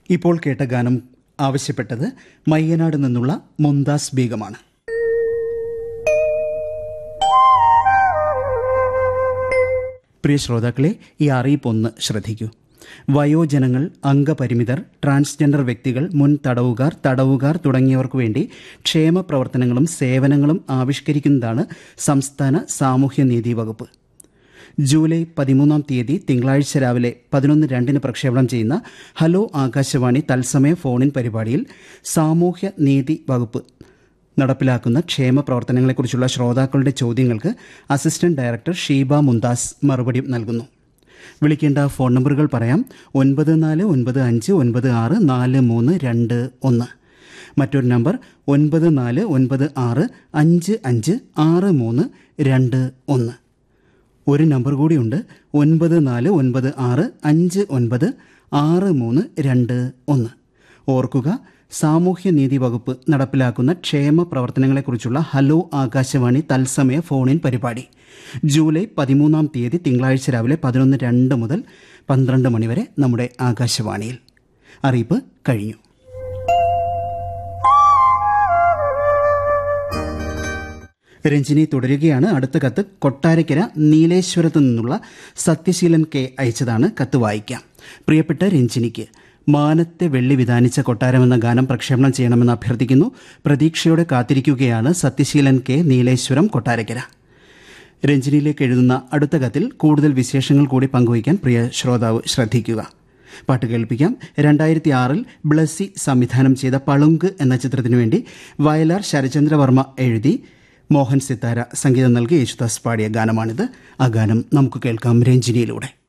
ഇപ്പോൾ കേട്ട ഗാനം ആവശ്യപ്പെട്ടത് മയ്യനാട് നിന്നുള്ള മുംതാസ് ബീഗമാണ് പ്രിയ ശ്രോതാക്കളെ ഈ അറിയിപ്പ് ഒന്ന് ശ്രദ്ധിക്കൂ വയോജനങ്ങൾ അംഗപരിമിതർ ട്രാൻസ്ജെൻഡർ വ്യക്തികൾ മുൻ തടവുകാർ തടവുകാർ തുടങ്ങിയവർക്കു വേണ്ടി ക്ഷേമ പ്രവർത്തനങ്ങളും സേവനങ്ങളും ആവിഷ്കരിക്കുന്നതാണ് സംസ്ഥാന സാമൂഹ്യനീതി വകുപ്പ് ജൂലൈ പതിമൂന്നാം തീയതി തിങ്കളാഴ്ച രാവിലെ പതിനൊന്ന് രണ്ടിന് പ്രക്ഷേപണം ചെയ്യുന്ന ഹലോ ആകാശവാണി തത്സമയ ഫോണിൻ പരിപാടിയിൽ സാമൂഹ്യ നീതി വകുപ്പ് നടപ്പിലാക്കുന്ന ക്ഷേമ പ്രവർത്തനങ്ങളെക്കുറിച്ചുള്ള ശ്രോതാക്കളുടെ ചോദ്യങ്ങൾക്ക് അസിസ്റ്റന്റ് ഡയറക്ടർ ഷീബ മുന്താസ് മറുപടി നൽകുന്നു വിളിക്കേണ്ട ഫോൺ നമ്പറുകൾ പറയാം ഒൻപത് നാല് ഒൻപത് അഞ്ച് ഒൻപത് ആറ് നാല് മൂന്ന് രണ്ട് ഒന്ന് മറ്റൊരു നമ്പർ ഒൻപത് നാല് ഒൻപത് ആറ് അഞ്ച് അഞ്ച് ആറ് മൂന്ന് രണ്ട് ഒന്ന് ഒരു നമ്പർ കൂടിയുണ്ട് ഒൻപത് നാല് ഒൻപത് ആറ് അഞ്ച് ഒൻപത് ആറ് മൂന്ന് രണ്ട് ഒന്ന് ഓർക്കുക സാമൂഹ്യനീതി വകുപ്പ് നടപ്പിലാക്കുന്ന ക്ഷേമ പ്രവർത്തനങ്ങളെക്കുറിച്ചുള്ള ഹലോ ആകാശവാണി തത്സമയ ഫോണിൻ പരിപാടി ജൂലൈ പതിമൂന്നാം തീയതി തിങ്കളാഴ്ച രാവിലെ പതിനൊന്ന് രണ്ട് മുതൽ പന്ത്രണ്ട് മണിവരെ നമ്മുടെ ആകാശവാണിയിൽ അറിയിപ്പ് കഴിഞ്ഞു രഞ്ജിനി തുടരുകയാണ് അടുത്ത കത്ത് കൊട്ടാരക്കര നീലേശ്വരത്തു നിന്നുള്ള സത്യശീലൻ കെ അയച്ചതാണ് കത്ത് വായിക്കാം പ്രിയപ്പെട്ട രഞ്ജിനിക്ക് മാനത്തെ വെള്ളി വിധാനിച്ച കൊട്ടാരമെന്ന ഗാനം പ്രക്ഷേപണം ചെയ്യണമെന്ന് അഭ്യർത്ഥിക്കുന്നു പ്രതീക്ഷയോടെ കാത്തിരിക്കുകയാണ് സത്യശീലൻ കെ നീലേശ്വരം കൊട്ടാരക്കര രഞ്ജിനിയിലേക്ക് എഴുതുന്ന അടുത്ത കത്തിൽ കൂടുതൽ വിശേഷങ്ങൾ കൂടി പങ്കുവയ്ക്കാൻ പ്രിയ ശ്രോതാവ് ശ്രദ്ധിക്കുക പാട്ട് കേൾപ്പിക്കാം രണ്ടായിരത്തി ആറിൽ ബ്ലസ്സി സംവിധാനം ചെയ്ത പളുങ്ക് എന്ന ചിത്രത്തിനു വേണ്ടി വയലാർ ശരചന്ദ്രവർമ്മ എഴുതി മോഹൻ സിത്താര സംഗീതം നൽകി യേശുദാസ് പാടിയ ഗാനമാണിത് ആ ഗാനം നമുക്ക് കേൾക്കാം രഞ്ജിനിയിലൂടെ